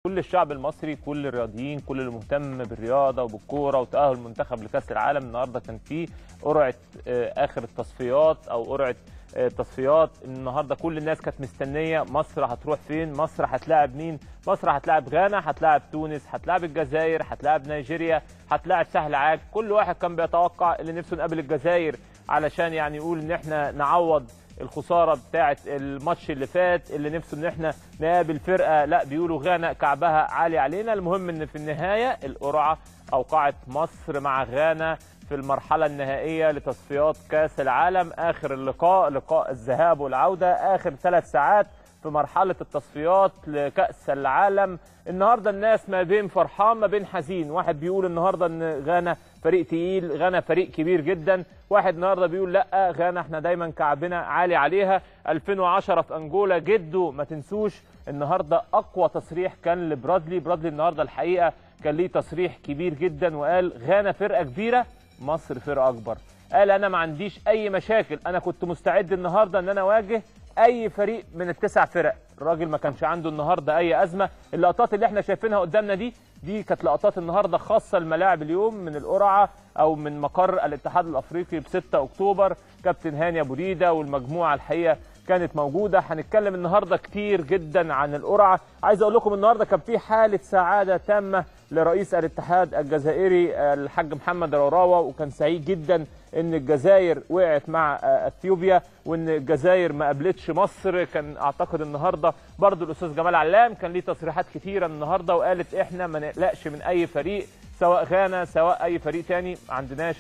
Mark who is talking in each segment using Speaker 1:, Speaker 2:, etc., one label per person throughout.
Speaker 1: كل الشعب المصري كل الرياضيين كل اللي مهتم بالرياضه وبالكوره وتاهل المنتخب لكاس العالم النهارده كان في قرعه آه، اخر التصفيات او قرعه آه، تصفيات النهارده كل الناس كانت مستنيه مصر هتروح فين مصر هتلاعب مين مصر هتلاعب غانا هتلاعب تونس هتلاعب الجزائر هتلاعب نيجيريا هتلاعب سهل عاج كل واحد كان بيتوقع اللي نفسه نقابل الجزائر علشان يعني يقول ان احنا نعوض الخساره بتاعه الماتش اللي فات اللي نفسه ان احنا نقابل فرقه لا بيقولوا غانا كعبها عالي علينا المهم ان في النهايه القرعه اوقعت مصر مع غانا في المرحله النهائيه لتصفيات كاس العالم اخر اللقاء لقاء الذهاب والعوده اخر ثلاث ساعات في مرحله التصفيات لكاس العالم النهارده الناس ما بين فرحان ما بين حزين واحد بيقول النهارده ان غانا فريق تقيل غانا فريق كبير جدا واحد النهارده بيقول لا غانا احنا دايما كعبنا عالي عليها 2010 في انجولا جده ما تنسوش النهارده اقوى تصريح كان لبرادلي برادلي النهارده الحقيقه كان ليه تصريح كبير جدا وقال غانا فرقه كبيره مصر فرقه اكبر قال انا ما عنديش اي مشاكل انا كنت مستعد النهارده ان انا اواجه اي فريق من التسع فرق الراجل ما كانش عنده النهارده اي ازمه اللقطات اللي احنا شايفينها قدامنا دي دي كانت لقطات النهارده خاصه الملاعب اليوم من القرعه او من مقر الاتحاد الافريقي ب 6 اكتوبر كابتن هاني ابو ريده والمجموعه الحقيقه كانت موجوده هنتكلم النهارده كتير جدا عن القرعه عايز اقول لكم النهارده كان في حاله سعاده تامه لرئيس الاتحاد الجزائري الحاج محمد روراوه وكان سعيد جدا ان الجزائر وقعت مع اثيوبيا وان الجزائر ما قابلتش مصر كان اعتقد النهارده برضو الاستاذ جمال علام كان ليه تصريحات كتيره النهارده وقالت احنا ما نقلقش من اي فريق سواء غانا سواء اي فريق تاني ما عندناش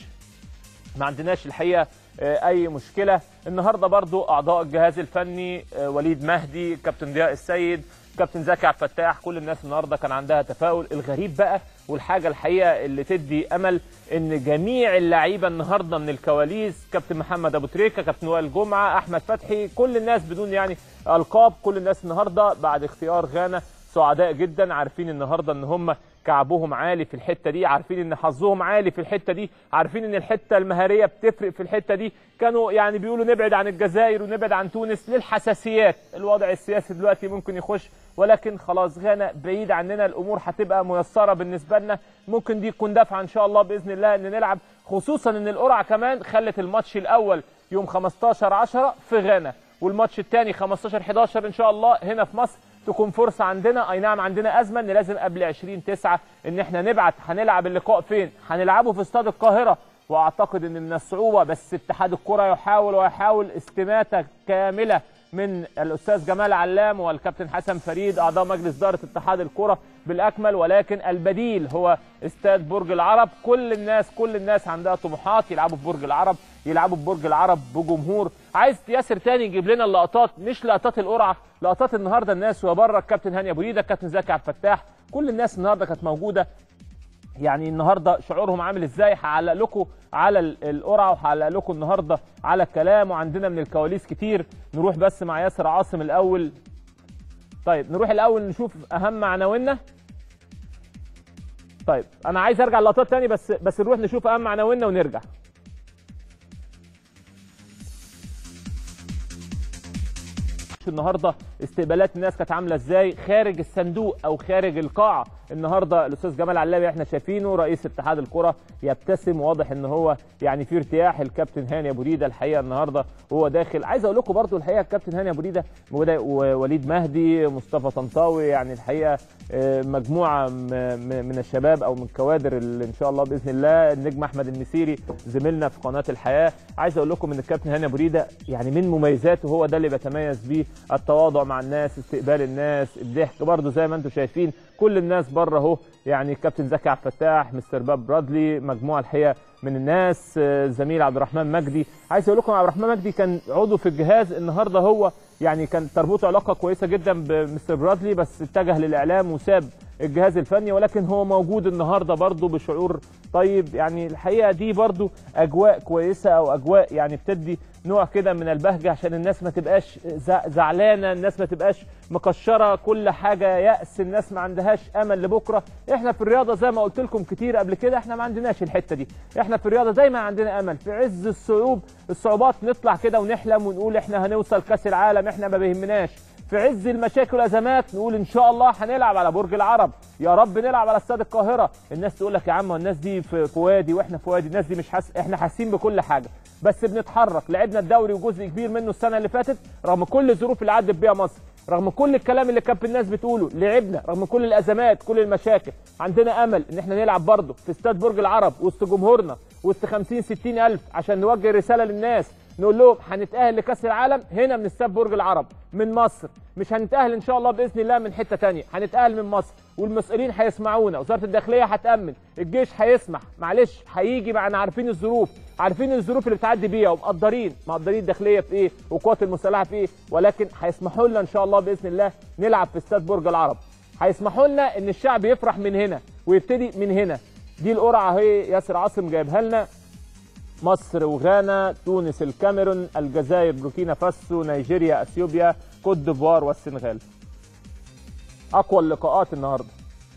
Speaker 1: ما عندناش الحقيقه آه، اي مشكله النهارده برضو اعضاء الجهاز الفني آه، وليد مهدي كابتن ضياء السيد كابتن زكي عبد الفتاح كل الناس النهارده كان عندها تفاؤل الغريب بقى والحاجه الحقيقه اللي تدي امل ان جميع اللعيبه النهارده من الكواليس كابتن محمد ابو تريكه كابتن وائل جمعه احمد فتحي كل الناس بدون يعني القاب كل الناس النهارده بعد اختيار غانا سعداء جدا عارفين النهارده ان هم كعبهم عالي في الحته دي عارفين ان حظهم عالي في الحته دي عارفين ان الحته المهاريه بتفرق في الحته دي كانوا يعني بيقولوا نبعد عن الجزائر ونبعد عن تونس للحساسيات الوضع السياسي دلوقتي ممكن يخش ولكن خلاص غانا بعيد عننا الامور هتبقى ميسره بالنسبه لنا ممكن دي تكون دفعه ان شاء الله باذن الله ان نلعب خصوصا ان القرعه كمان خلت الماتش الاول يوم 15 10 في غانا والماتش الثاني 15 11 ان شاء الله هنا في مصر تكون فرصه عندنا اي نعم عندنا ازمه ان لازم قبل 20 9 ان احنا نبعت هنلعب اللقاء فين هنلعبه في استاد القاهره واعتقد ان من الصعوبه بس اتحاد الكره يحاول ويحاول استماته كامله من الاستاذ جمال علام والكابتن حسن فريد اعضاء مجلس اداره اتحاد الكره بالاكمل ولكن البديل هو استاد برج العرب كل الناس كل الناس عندها طموحات يلعبوا في برج العرب يلعبوا في برج العرب بجمهور عايز ياسر تاني يجيب لنا اللقطات مش لقطات القرعه لقطات النهارده الناس وبره الكابتن هاني ابو ريده الكابتن زكي عبد الفتاح كل الناس النهارده كانت موجوده يعني النهارده شعورهم عامل ازاي هعلق لكم على ال- القرعه وهعلق لكم النهارده على الكلام وعندنا من الكواليس كتير نروح بس مع ياسر عاصم الاول طيب نروح الاول نشوف اهم عناويننا طيب انا عايز ارجع اللقطات تاني بس بس نروح نشوف اهم عناويننا ونرجع النهارده استقبالات الناس كانت عامله ازاي خارج الصندوق او خارج القاعه النهارده الاستاذ جمال علاوي احنا شايفينه رئيس اتحاد الكره يبتسم واضح ان هو يعني في ارتياح الكابتن هاني ابو ريده الحقيقه النهارده وهو داخل عايز اقول لكم برضو الحقيقه الكابتن هاني ابو ريده وده- ووليد مهدي مصطفى طنطاوي يعني الحقيقه آه، مجموعه م- م- من الشباب او من الكوادر اللي ان شاء الله باذن الله النجم احمد المسيري زميلنا في قناه الحياه عايز اقول لكم ان الكابتن هاني ابو ريده يعني من مميزاته هو ده اللي بيتميز بيه التواضع مع الناس استقبال الناس الضحك برضو زي ما انتم شايفين كل الناس بره اهو يعني الكابتن زكي عبد الفتاح مستر باب برادلي مجموعه الحقيقه من الناس آه، زميل عبد الرحمن مجدي عايز اقول لكم عبد الرحمن مجدي كان عضو في الجهاز النهارده هو يعني كان تربطه علاقه كويسه جدا بمستر برادلي بس اتجه للاعلام وساب الجهاز الفني ولكن هو موجود النهارده برضه بشعور طيب يعني الحقيقه دي برضه اجواء كويسه او اجواء يعني بتدي نوع كده من البهجه عشان الناس ما تبقاش زع- زعلانه الناس ما تبقاش مكشره كل حاجه يأس الناس ما عندهاش امل لبكره احنا في الرياضه زي ما قلت لكم كتير قبل كده احنا ما عندناش الحته دي احنا في الرياضه دايما عندنا امل في عز الصعوب الصعوبات نطلع كده ونحلم ونقول احنا هنوصل كاس العالم احنا ما بيهمناش في عز المشاكل والازمات نقول ان شاء الله هنلعب على برج العرب يا رب نلعب على استاد القاهره الناس تقول لك يا عم الناس دي في في وادي واحنا في وادي الناس دي مش حاس احنا حاسين بكل حاجه بس بنتحرك لعبنا الدوري وجزء كبير منه السنه اللي فاتت رغم كل الظروف اللي عدت بيها مصر رغم كل الكلام اللي كان الناس بتقوله لعبنا رغم كل الازمات كل المشاكل عندنا امل ان احنا نلعب برضه في استاد برج العرب وسط جمهورنا وسط 50 60 الف عشان نوجه رساله للناس نقول لهم هنتاهل لكاس العالم هنا من استاد برج العرب من مصر مش هنتاهل ان شاء الله باذن الله من حته تانية هنتاهل من مصر والمسؤولين هيسمعونا وزاره الداخليه هتامن الجيش هيسمح معلش هيجي معنا عارفين الظروف عارفين الظروف اللي بتعدي بيها ومقدرين مقدرين الداخليه في ايه والقوات المسلحه في ايه ولكن هيسمحوا لنا ان شاء الله باذن الله نلعب في استاد برج العرب هيسمحوا لنا ان الشعب يفرح من هنا ويبتدي من هنا دي القرعه اهي ياسر عاصم جايبها لنا مصر وغانا تونس الكاميرون الجزائر بوركينا فاسو نيجيريا اثيوبيا كوت ديفوار والسنغال اقوى اللقاءات النهارده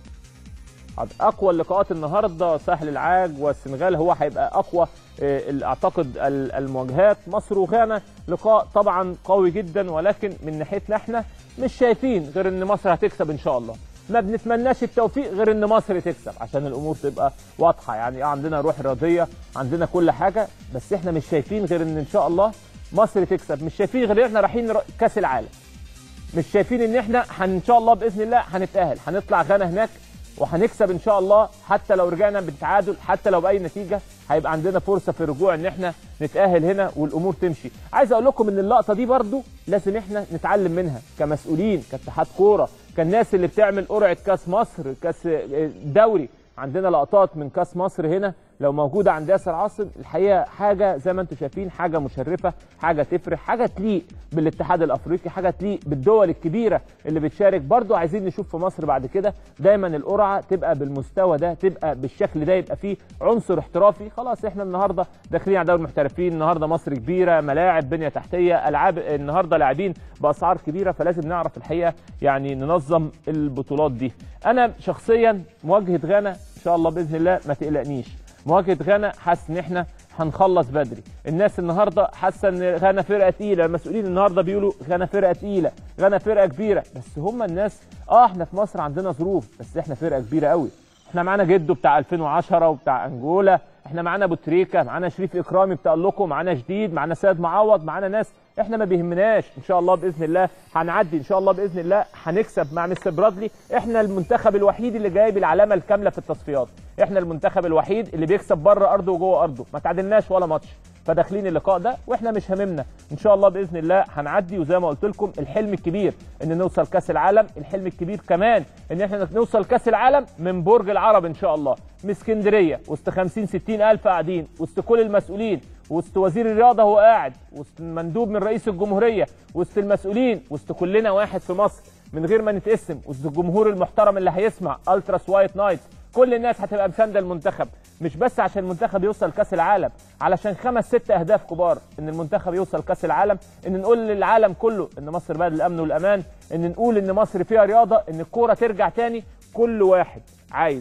Speaker 1: اقوى اللقاءات النهارده ساحل العاج والسنغال هو هيبقى اقوى آه، اعتقد ال- المواجهات مصر وغانا لقاء طبعا قوي جدا ولكن من ناحيتنا احنا مش شايفين غير ان مصر هتكسب ان شاء الله ما بنتمناش التوفيق غير ان مصر تكسب عشان الامور تبقى واضحه يعني آه عندنا روح رياضيه عندنا كل حاجه بس احنا مش شايفين غير ان ان شاء الله مصر تكسب مش شايفين غير ان احنا رايحين ر- كاس العالم مش شايفين ان احنا هن- ان شاء الله باذن الله هنتاهل هنطلع غانا هناك وهنكسب ان شاء الله حتى لو رجعنا بالتعادل حتى لو باي نتيجه هيبقى عندنا فرصه في الرجوع ان احنا نتاهل هنا والامور تمشي عايز اقول لكم ان اللقطه دي برضو لازم احنا نتعلم منها كمسؤولين كاتحاد كوره كالناس اللي بتعمل قرعه كاس مصر كاس دوري عندنا لقطات من كاس مصر هنا لو موجوده عند ياسر عاصم الحقيقه حاجه زي ما انتم شايفين حاجه مشرفه حاجه تفرح حاجه تليق بالاتحاد الافريقي حاجه تليق بالدول الكبيره اللي بتشارك برضو عايزين نشوف في مصر بعد كده دايما القرعه تبقى بالمستوى ده تبقى بالشكل ده يبقى فيه عنصر احترافي خلاص احنا النهارده داخلين على دوري المحترفين النهارده مصر كبيره ملاعب بنيه تحتيه العاب النهارده لاعبين باسعار كبيره فلازم نعرف الحقيقه يعني ننظم البطولات دي انا شخصيا مواجهه غانا ان شاء الله باذن الله ما تقلقنيش مواجهه غانا حاسس ان احنا هنخلص بدري الناس النهارده حاسه ان غانا فرقه تقيله المسؤولين النهارده بيقولوا غانا فرقه تقيله غانا فرقه كبيره بس هم الناس اه احنا في مصر عندنا ظروف بس احنا فرقه كبيره قوي احنا معانا جدو بتاع 2010 وبتاع انجولا احنا معانا ابو تريكه معانا شريف اكرامي بتاع لكم معانا جديد معانا سيد معوض معانا ناس احنا ما بيهمناش ان شاء الله باذن الله هنعدي ان شاء الله باذن الله هنكسب مع مستر برادلي احنا المنتخب الوحيد اللي جايب العلامه الكامله في التصفيات احنا المنتخب الوحيد اللي بيكسب بره ارضه وجوه ارضه ما تعادلناش ولا ماتش فداخلين اللقاء ده واحنا مش هاممنا ان شاء الله باذن الله هنعدي وزي ما قلت لكم الحلم الكبير ان نوصل كاس العالم الحلم الكبير كمان ان احنا نوصل كاس العالم من برج العرب ان شاء الله من اسكندريه وسط 50 60 الف قاعدين وسط كل المسؤولين وسط وزير الرياضه هو قاعد وسط مندوب من رئيس الجمهوريه وسط المسؤولين وسط كلنا واحد في مصر من غير ما نتقسم وسط الجمهور المحترم اللي هيسمع التراس وايت نايت كل الناس هتبقى مسانده المنتخب مش بس عشان المنتخب يوصل كاس العالم علشان خمس ست اهداف كبار ان المنتخب يوصل كاس العالم ان نقول للعالم كله ان مصر بلد الامن والامان ان نقول ان مصر فيها رياضه ان الكوره ترجع تاني كل واحد عايز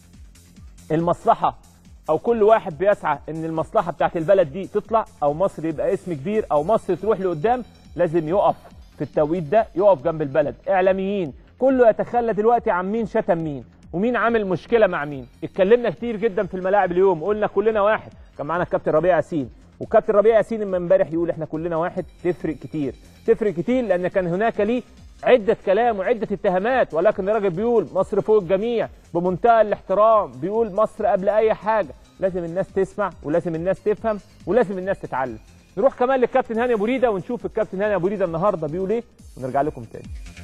Speaker 1: المصلحه او كل واحد بيسعى ان المصلحه بتاعت البلد دي تطلع او مصر يبقى اسم كبير او مصر تروح لقدام لازم يقف في التوقيت ده يقف جنب البلد اعلاميين كله يتخلى دلوقتي عن مين شتم مين ومين عامل مشكله مع مين اتكلمنا كتير جدا في الملاعب اليوم قلنا كلنا واحد كان معانا الكابتن ربيع ياسين والكابتن ربيع ياسين من امبارح يقول احنا كلنا واحد تفرق كتير تفرق كتير لان كان هناك ليه عدة كلام وعدة اتهامات ولكن الراجل بيقول مصر فوق الجميع بمنتهى الاحترام بيقول مصر قبل أي حاجة لازم الناس تسمع ولازم الناس تفهم ولازم الناس تتعلم نروح كمان للكابتن هاني ابو ريده ونشوف الكابتن هاني ابو ريده النهارده بيقول ايه ونرجع لكم تاني